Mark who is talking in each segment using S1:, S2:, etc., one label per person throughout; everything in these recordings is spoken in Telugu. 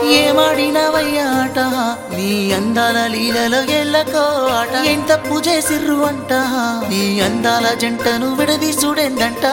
S1: ఏమాడినవయ్యా ఆట నీ అందాల లీలలో ఎల్లకో ఆట ఎంత పూజేసిర్రు అంట నీ అందాల జంటను విడదీసుడెందంట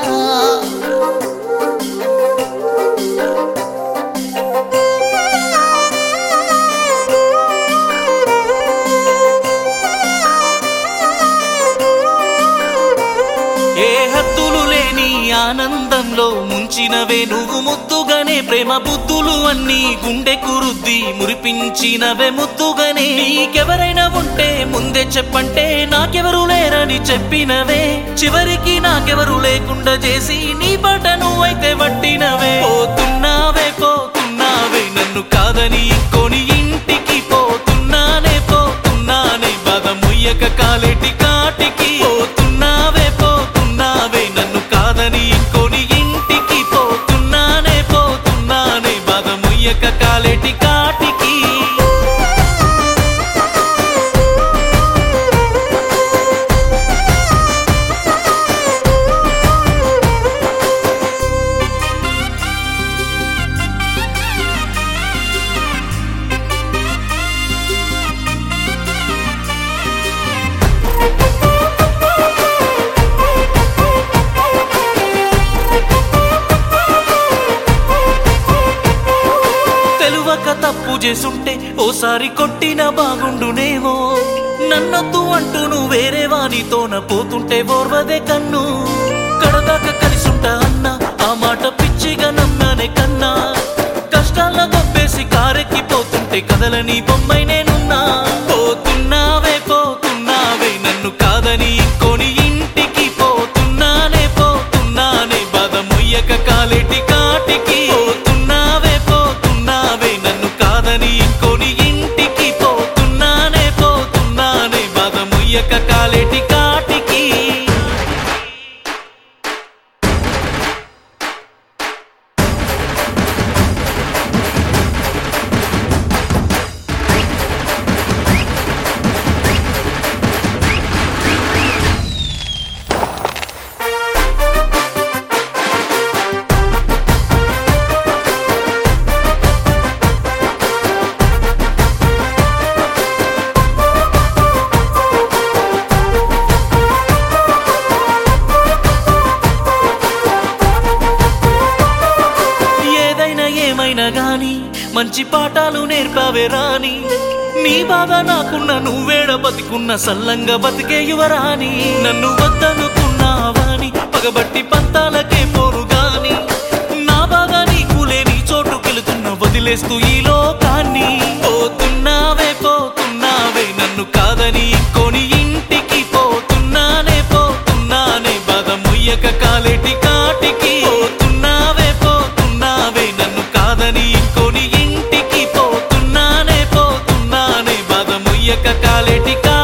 S2: ఏ హద్దులు లేని ఆనందంలో ముంచినవే నువ్వు ముద్దుగానే ప్రేమ బుద్ధులు అన్ని గుండె కురుద్ది మురిపించినవే ముద్దుగానే నీకెవరైనా ఉంటే ముందే చెప్పంటే నాకెవరు లేరని చెప్పినవే చివరికి నాకెవరు లేకుండా చేసి నీ పాట నువ్వైతే పట్టినవే పోతున్నావే పోతున్నావే నన్ను కాదని కొని ఇంటికి పోతున్నానే పోతున్నానే బాధ ముయ్యక కాలేటి కాటికి పోతున్నావే పోతున్నావే నన్ను కాదని కొని ఇంటికి పోతున్నానే పోతున్నానే బాధ ముయ్యక కాలేటి కాటికి తెలువక తప్పు చేసుంటే ఓసారి కొట్టిన బాగుండునేమో నన్నొద్దు అంటూ నువ్వు వేరే వానితోన పోతుంటే ఓర్వదే కన్ను కడదాకా కలిసుంటా అన్న ఆ మాట పిచ్చిగా నమ్మనే కన్నా కష్టాల్లో గొప్పేసి కారెక్కి పోతుంటే కదలని బొమ్మై నేనున్నా పోతున్నావే పోతున్నావే నన్ను కాదని కొని ఇంటికి పోతున్నానే పోతున్నానే బాధ ముయ్యక కాలేటి కాటికి పోతున్నావే పోతున్నావే నన్ను కాదని కొని ఇంటికి పోతున్నానే పోతున్నానే బాధ ముయ్యక కాలేటి కాటికి ఏదైనా ఏమైనా గాని మంచి పాఠాలు నేర్పావే రాని నీ బాధ నాకున్న నువ్వేడ బతికున్న సల్లంగా బతికే యువరాని నన్ను వద్దనుకున్నావాని పగబట్టి పంతాలకే పోరు గాని నా బాగా నీకు లేని చోటు కెలుతున్న వదిలేస్తూ ఈ లోకాన్ని పోతున్నావే పోతున్నావే నన్ను కాదని కొని ఇంటికి పోతున్నానే పోతున్నానే బాధ ముయ్యక కాలేటి కాటికి పోతున్నావే పోతున్నావే నన్ను కాదని కొని ఇంటికి పోతున్నానే పోతున్నానే బాధ ముయ్యక కాలేటి కా